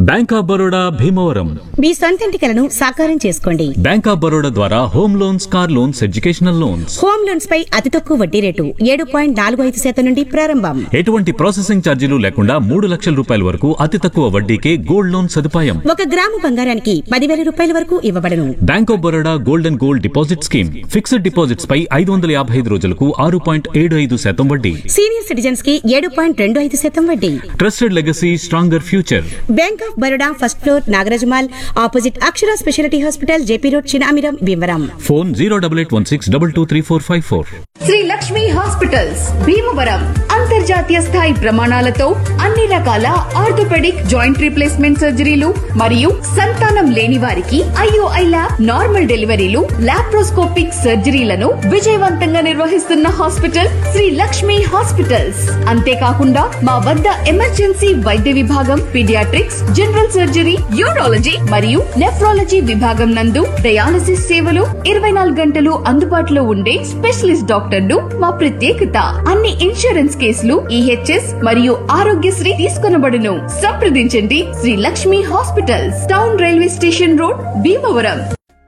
bank of Baroda Bhimavaram మీ సొంతింటి కలను సాకారం చేసుకోండి బ్యాంక్ ఆఫ్ బరోడా ద్వారా home loans car loans educational loans home loans పై అతి తక్కువ వడ్డీ రేటు ఏడు పాయింట్ నాలుగు ఐదు శాతం నుండి ప్రారంభం ఎటువంటి ప్రాసెసింగ్ ఛార్జీలు లేకుండా మూడు లక్షల రూపాయల వరకు అతి తక్కువ వడ్డీకే గోల్డ్ లోన్ సదుపాయం ఒక గ్రాము బంగారానికి పదివేల రూపాయల వరకు ఇవ్వబడను bank of Baroda gold and gold deposit scheme fixed deposits పై ఐదు వందల యాభై ఐదు రోజులకు ఆరు పాయింట్ ఏడు ఐదు శాతం వడ్డీ సీనియర్ సిటిజన్స్ కి ఏడు పాయింట్ రెండు ఐదు శాతం వడ్డీ trusted legacy stronger future bank of Baroda first floor Nagaraja mall opposite Akshara speciality hospital JP road Chinamiram Bhimavaram phone zero double eight one six double two three four five four Shri Lakshmi hospitals Bhimavaram అంతర్జాతీయ స్థాయి ప్రమాణాలతో అన్ని రకాల ఆర్థోపెడిక్ జాయింట్ రీప్లేస్మెంట్ సర్జరీలు మరియు సంతానం లేని వారికి ఐఓఐ ల్యాబ్ నార్మల్ డెలివరీలు లాప్రోస్కోపిక్ సర్జరీలను విజయవంతంగా నిర్వహిస్తున్న హాస్పిటల్ శ్రీ లక్ష్మి హాస్పిటల్స్ అంతేకాకుండా మా వద్ద ఎమర్జెన్సీ వైద్య విభాగం పీడియాట్రిక్స్ జనరల్ సర్జరీ యూరాలజీ మరియు నెఫ్రాలజీ విభాగం నందు డయాలసిస్ సేవలు ఇరవై నాలుగు గంటలు అందుబాటులో ఉండే స్పెషలిస్ట్ డాక్టర్లు మా ప్రత్యేకత అన్ని ఇన్సూరెన్స్ కేసులు ఈహెచ్ఎస్ మరియు ఆరోగ్యశ్రీ తీసుకొనబడును సంప్రదించండి Shri Lakshmi hospitals town railway station road Bhimavaram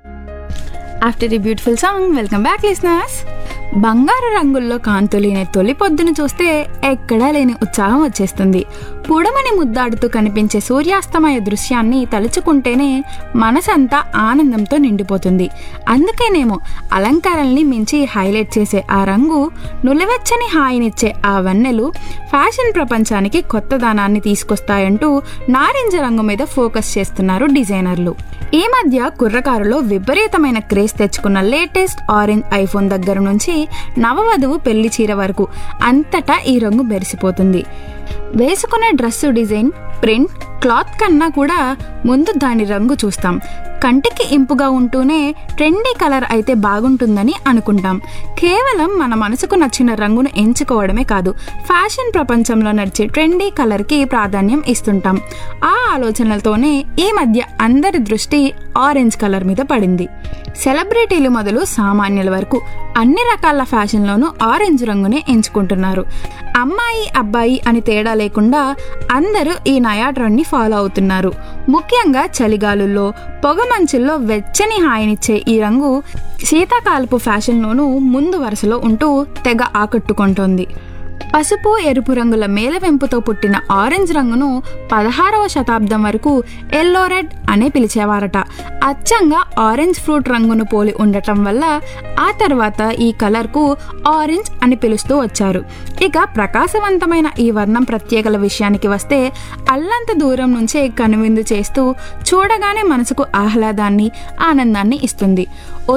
after ఈ beautiful song welcome back listeners బంగారు రంగుల్లో కాంతులేని తొలి పొద్దును చూస్తే ఎక్కడా లేని ఉత్సాహం వచ్చేస్తుంది పుడమని ముద్దాడుతూ కనిపించే సూర్యాస్తమయ దృశ్యాన్ని తలుచుకుంటేనే మనసంతా ఆనందంతో నిండిపోతుంది అందుకేనేమో అలంకారాల్ని మించి హైలైట్ చేసే ఆ రంగు నులవెచ్చని హాయినిచ్చే ఆ వన్నెలు ఫ్యాషన్ ప్రపంచానికి కొత్త దానాన్ని తీసుకొస్తాయంటూ నారింజ రంగు మీద ఫోకస్ చేస్తున్నారు డిజైనర్లు ఈ మధ్య కుర్రకారులో విపరీతమైన క్రేజ్ తెచ్చుకున్న లేటెస్ట్ ఆరెంజ్ ఐఫోన్ దగ్గర నుంచి నవవధువు పెళ్లి చీర వరకు అంతటా ఈ రంగు మెరిసిపోతుంది వేసుకునే డ్రెస్సు డిజైన్ ప్రింట్ క్లాత్ కన్నా కూడా ముందు దాని రంగు చూస్తాం కంటికి ఇంపుగా ఉంటూనే ట్రెండీ కలర్ అయితే బాగుంటుందని అనుకుంటాం కేవలం మన మనసుకు నచ్చిన రంగును ఎంచుకోవడమే కాదు ఫ్యాషన్ ప్రపంచంలో నడిచే ట్రెండీ కలర్కి ప్రాధాన్యం ఇస్తుంటాం ఆ ఆలోచనలతోనే ఈ మధ్య అందరి దృష్టి ఆరెంజ్ కలర్ మీద పడింది సెలబ్రిటీలు మొదలు సామాన్యుల వరకు అన్ని రకాల ఫ్యాషన్లోనూ ఆరెంజ్ రంగునే ఎంచుకుంటున్నారు అమ్మాయి అబ్బాయి అని తేడా లేకుండా అందరూ ఈ నయా ట్రెండ్ని ఫాలో అవుతున్నారు ముఖ్యంగా చలిగాలుల్లో పొగమంచుల్లో వెచ్చని హాయినిచ్చే ఈ రంగు శీతాకాలపు ఫ్యాషన్లోనూ ముందు వరుసలో ఉంటూ తెగ ఆకట్టుకుంటోంది పసుపు ఎరుపు రంగుల మేలవెంపుతో పుట్టిన ఆరెంజ్ రంగును పదహారవ శతాబ్దం వరకు ఎల్లో రెడ్ అనే పిలిచేవారట అచ్చంగా ఆరెంజ్ ఫ్రూట్ రంగును పోలి ఉండటం వల్ల ఆ తర్వాత ఈ కలర్కు ఆరెంజ్ అని పిలుస్తూ వచ్చారు ఇక ప్రకాశవంతమైన ఈ వర్ణం ప్రత్యేకల విషయానికి వస్తే అల్లంత దూరం నుంచే కనువిందు చేస్తూ చూడగానే మనసుకు ఆహ్లాదాన్ని ఆనందాన్ని ఇస్తుంది